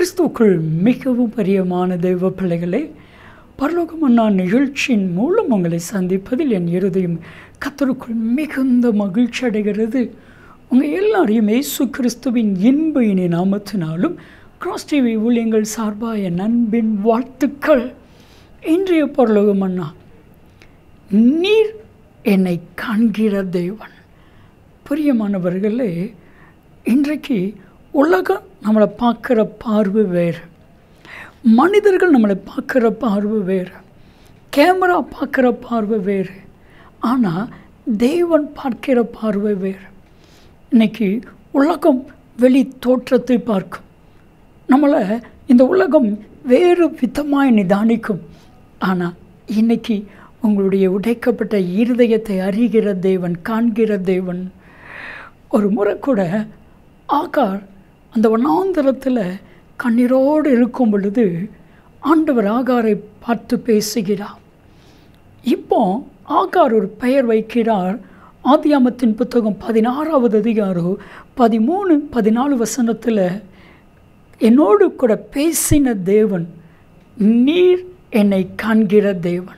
கிறிஸ்துவுக்குள் மிகவும் பிரியமான தெய்வ பிள்ளைகளே பரலோகமன்னா நிகழ்ச்சியின் மூலம் உங்களை சந்திப்பதில் என் இருதயம் கத்தருக்குள் மிகுந்த மகிழ்ச்சி அடைகிறது உங்கள் எல்லாரையும் இயேசு கிறிஸ்துவின் இன்ப இனி நாமத்தினாலும் கிராஸ் டிவி ஊழியங்கள் சார்பாக என் அன்பின் வாழ்த்துக்கள் இன்றைய பரலோகமன்னா நீர் என்னை காண்கிற தேவன் பிரியமானவர்களே இன்றைக்கு உலகம் நம்மளை பார்க்குற பார்வை வேறு மனிதர்கள் நம்மளை பார்க்குற பார்வை வேறு கேமரா பார்க்குற பார்வை வேறு ஆனால் தேவன் பார்க்கிற பார்வை வேறு இன்னைக்கு உலகம் வெளி தோற்றத்தை பார்க்கும் நம்மளை இந்த உலகம் வேறு விதமாய் நிதானிக்கும் ஆனால் இன்னைக்கு உங்களுடைய உடைக்கப்பட்ட இருதயத்தை அறிகிற தேவன் காண்கிற தேவன் ஒரு முறை கூட ஆகார் அந்த வனாந்தரத்தில் கண்ணீரோடு இருக்கும் பொழுது ஆண்டவர் ஆகாரை பார்த்து பேசுகிறார் இப்போ ஆகார் ஒரு பெயர் வைக்கிறார் ஆதியாமத்தின் புத்தகம் பதினாறாவது அதிகாரம் பதிமூணு பதினாலு வசனத்தில் என்னோடு கூட பேசின தேவன் நீர் என்னை காண்கிற தேவன்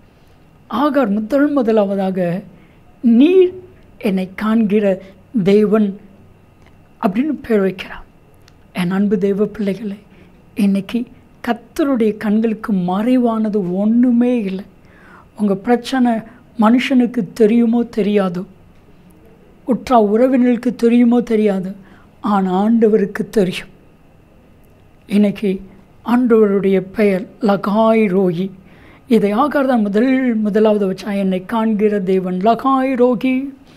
ஆகார் முதல் முதலாவதாக நீர் என்னை காண்கிற தேவன் அப்படின்னு பேர் வைக்கிறான் என் அன்பு தெய்வ பிள்ளைகளை இன்னைக்கு கத்தருடைய கண்களுக்கு மறைவானது ஒன்றுமே இல்லை உங்கள் பிரச்சனை மனுஷனுக்கு தெரியுமோ தெரியாதோ உற்றா உறவினர்களுக்கு தெரியுமோ தெரியாது ஆனால் ஆண்டவருக்கு தெரியும் இன்னைக்கு ஆண்டவருடைய பெயர் லகாய் ரோகி இதை ஆகார் தான் முதல் முதலாவது வச்சா என்னை காண்கிற தேவன் லகாய் ரோகி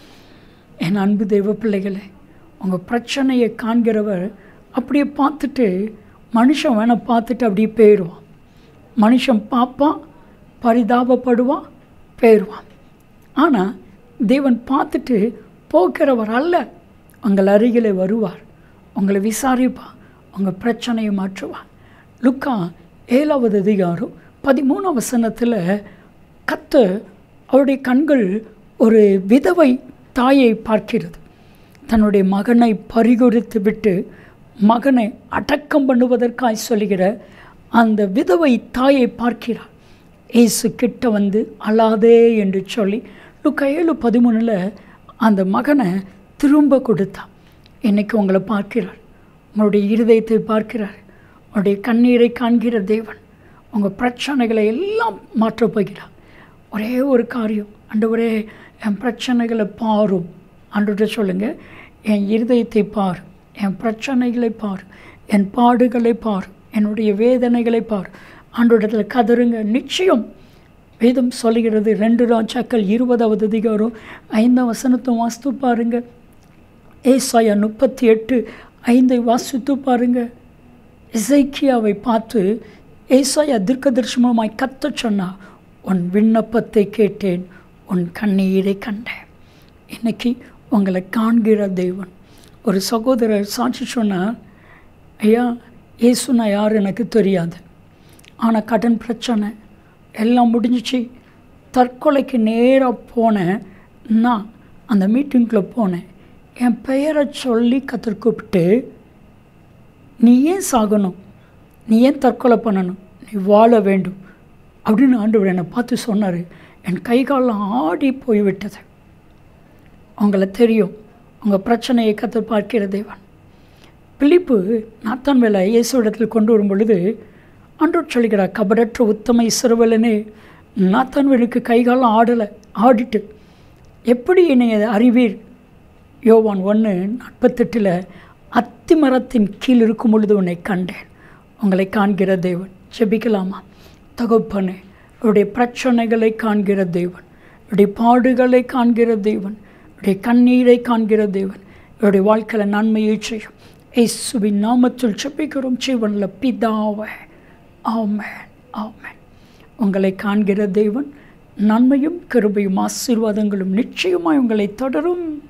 என் அன்பு தெய்வ பிள்ளைகளே உங்கள் பிரச்சனையை காண்கிறவர் அப்படியே பார்த்துட்டு மனுஷன் வேணால் பார்த்துட்டு அப்படியே போயிடுவான் மனுஷன் பார்ப்பான் பரிதாபப்படுவான் போயிடுவான் ஆனால் தேவன் பார்த்துட்டு போக்கிறவர் அல்ல உங்கள் அருகிலே வருவார் உங்களை விசாரிப்பார் உங்கள் பிரச்சனையை மாற்றுவார் லுக்கா ஏழாவது அதிகாரம் பதிமூணாம் வசனத்தில் கத்த அவருடைய கண்கள் ஒரு விதவை தாயை பார்க்கிறது தன்னுடைய மகனை பரிகொடுத்து விட்டு மகனை அடக்கம் பண்ணுவதற்காய் சொல்லுகிற அந்த விதவை தாயை பார்க்கிறார் ஏசு கிட்ட வந்து அழாதே என்று சொல்லி லுக்கா ஏழு பதிமூணில் அந்த மகனை திரும்ப கொடுத்தான் இன்றைக்கி உங்களை பார்க்கிறார் உங்களுடைய இருதயத்தை பார்க்கிறார் உங்களுடைய கண்ணீரை காண்கிற தேவன் உங்கள் பிரச்சனைகளை எல்லாம் மாற்றப் போகிறார் ஒரே ஒரு காரியம் ஆண்டவரே என் பிரச்சனைகளை பாரும் ஆண்டுகிட்ட சொல்லுங்கள் என் இருதயத்தை பார் என் பிரச்சனைகளை பார் என் பாடுகளை பார் என்னுடைய வேதனைகளை பார் ஆண்டோடத்தில் கதறுங்க நிச்சயம் வேதம் சொல்லுகிறது ரெண்டு ராஜாக்கள் இருபதாவது அதிகாரம் ஐந்தாம் வசனத்தை வாசித்து பாருங்க ஏசாயா முப்பத்தி எட்டு ஐந்தை வாசித்து பாருங்க இசைக்கியாவை பார்த்து ஏசாயா தீர்க்க தரிசனமாய் கத்த சொன்னா உன் விண்ணப்பத்தை கேட்டேன் உன் கண்ணீரை கண்டேன் இன்னைக்கு உங்களை காண்கிற தெய்வன் ஒரு சகோதரர் சாட்சி சொன்னார் ஐயா ஏசுனா யார் எனக்கு தெரியாது ஆனால் கடன் பிரச்சனை எல்லாம் முடிஞ்சிச்சு தற்கொலைக்கு நேராக போனேன் நான் அந்த மீட்டிங்கில் போனேன் என் பெயரை சொல்லி கற்று கூப்பிட்டு நீ ஏன் சாகணும் நீ ஏன் தற்கொலை பண்ணணும் நீ வாழ வேண்டும் அப்படின்னு ஆண்டவர் என்னை பார்த்து சொன்னார் என் கை காலம் ஆடி போய்விட்டது உங்களை தெரியும் உங்கள் பிரச்சனையை கற்று பார்க்கிற தேவன் பிலிப்பு நாத்தான் வேலை இயேசு இடத்தில் கொண்டு வரும் பொழுது ஆண்டோர் சொல்கிறார் கபடற்ற உத்தம இசரவலனே நாத்தான்வேலுக்கு கைகாலம் ஆடலை ஆடிட்டு எப்படி என்னை அறிவீர் யோவான் ஒன்று நாற்பத்தெட்டில் அத்தி மரத்தின் கீழ் இருக்கும் பொழுது உன்னை கண்டேன் உங்களை காண்கிற தேவன் ஜெபிக்கலாமா தகப்பனே அவருடைய பிரச்சனைகளை காண்கிற தேவன் அவருடைய பாடுகளை காண்கிற தேவன் அவருடைய கண்ணீரை காண்கிற தேவன் அவருடைய வாழ்க்கையில் நன்மையை செய்யும் இயேசுவின் நாமத்தில் செப்பிக்கிறோம் ஜீவனில் பிதாவை ஆமேன் ஆமேன் உங்களை காண்கிற தேவன் நன்மையும் கருபையும் ஆசீர்வாதங்களும் நிச்சயமாய் உங்களை தொடரும்